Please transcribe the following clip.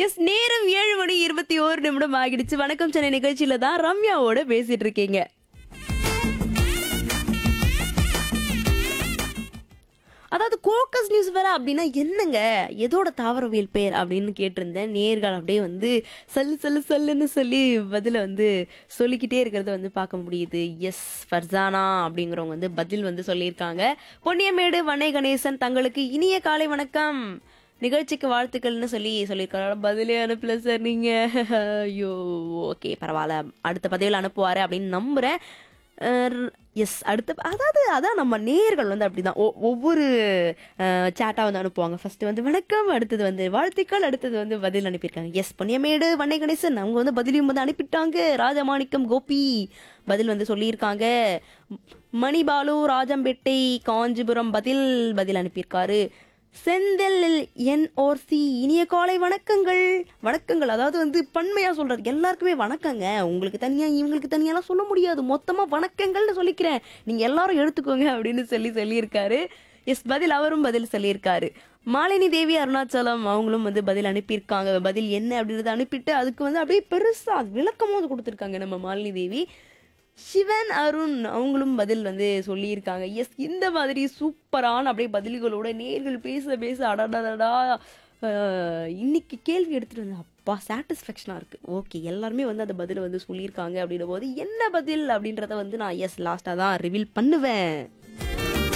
S நேரம் ஏழு மணி இருபத்தி ஓரு நிமிடம் ஆகிடுச்சு வணக்கம் சென்னை நிகழ்ச்சியில தான் ரம்யாவோட பேசிட்டு இருக்கீங்க அதாவது கோக்கஸ் நியூஸ் வேற அப்படின்னா என்னங்க எதோட தாவரவியல் பேர் அப்படின்னு கேட்டிருந்தேன் நேர்கள் அப்படியே வந்து சல்லு சல்லு சல்லுன்னு சொல்லி பதில வந்து சொல்லிக்கிட்டே இருக்கிறத வந்து பார்க்க முடியுது எஸ் ஃபர்சானா அப்படிங்கிறவங்க வந்து பதில் வந்து சொல்லியிருக்காங்க பொன்னியமேடு வனை கணேசன் தங்களுக்கு இனிய காலை வணக்கம் நிகழ்ச்சிக்கு வாழ்த்துக்கள்னு சொல்லி சொல்லியிருக்காரு பதிலே அனுப்பல சார் நீங்க ஐயோ ஓகே பரவாயில்ல அடுத்த பதிவில் அனுப்புவாரு அப்படின்னு நம்புறேன் எஸ் அடுத்த அதாவது அதான் நம்ம நேர்கள் வந்து அப்படிதான் ஒ- ஒவ்வொரு சேட்டாக வந்து அனுப்புவாங்க ஃபர்ஸ்ட் வந்து வணக்கம் அடுத்தது வந்து வாழ்த்துக்கள் அடுத்தது வந்து பதில் அனுப்பியிருக்காங்க எஸ் பொன்னியமேடு வண்ணை கணேசன் அவங்க வந்து பதிலையும் வந்து அனுப்பிட்டாங்க ராஜமாணிக்கம் கோபி பதில் வந்து சொல்லியிருக்காங்க மணிபாலு ராஜம்பேட்டை காஞ்சிபுரம் பதில் பதில் அனுப்பியிருக்காரு செந்தில் என்ஓசி இனிய காலை வணக்கங்கள் வணக்கங்கள் அதாவது வந்து பன்மையா சொல்றது எல்லாருக்குமே வணக்கங்க உங்களுக்கு தனியா இவங்களுக்கு தனியாலாம் சொல்ல முடியாது மொத்தமா வணக்கங்கள்னு சொல்லிக்கிறேன் நீங்க எல்லாரும் எடுத்துக்கோங்க அப்படின்னு சொல்லி சொல்லியிருக்காரு எஸ் பதில் அவரும் பதில் சொல்லியிருக்காரு மாலினி தேவி அருணாச்சலம் அவங்களும் வந்து பதில் அனுப்பியிருக்காங்க பதில் என்ன அப்படின்றத அனுப்பிட்டு அதுக்கு வந்து அப்படியே பெருசா விளக்கமும் வந்து கொடுத்துருக்காங்க நம்ம மாலினி தேவி சிவன் அருண் அவங்களும் பதில் வந்து சொல்லியிருக்காங்க எஸ் இந்த மாதிரி சூப்பரான அப்படியே பதில்களோட நேர்கள் பேச பேச அடடடடா அஹ், இன்னைக்கு கேள்வி எடுத்துட்டு வந்து அப்பா சாட்டிஸ்ஃபேக்ஷனாக இருக்குது ஓகே எல்லாருமே வந்து அந்த பதிலை வந்து சொல்லியிருக்காங்க அப்படின்ற போது என்ன பதில் அப்படின்றத வந்து நான் எஸ் லாஸ்ட்டாக தான் ரிவீல் பண்ணுவேன்